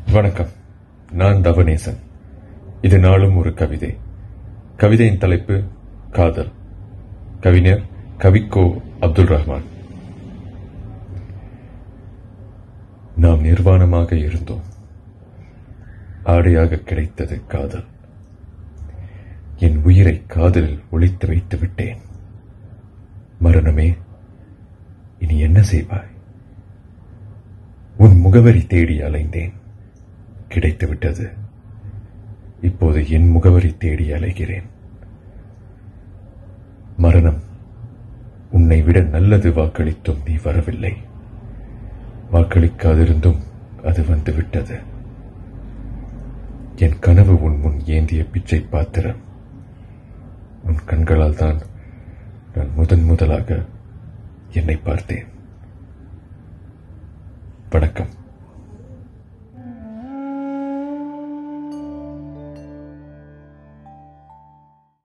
வணக்கம் நான் தவநேசன் இது நாளும் ஒரு கவிதை கவிதையின் தலைப்பு காதல் கவிஞர் கவிக்கோ அப்துல் ரஹ்மான் நாம் நிர்வாணமாக இருந்தோம் ஆடையாக கிடைத்தது காதல் என் உயிரை காதலில் ஒளித்து வைத்து விட்டேன் மரணமே இனி என்ன செய்வாய் உன் முகவரி தேடி அலைந்தேன் கிடைத்து விட்டது இப்போது என் முகவரி தேடி அலைகிறேன் மரணம் உன்னை விட நல்லது வாக்களித்தும் நீ வரவில்லை வாக்களிக்காதிருந்தும் அது வந்து விட்டது என் கனவு உன் முன் ஏந்திய பிச்சை பாத்திரம் உன் கண்களால் தான் நான் முதன் முதலாக என்னை பார்த்தேன் வணக்கம்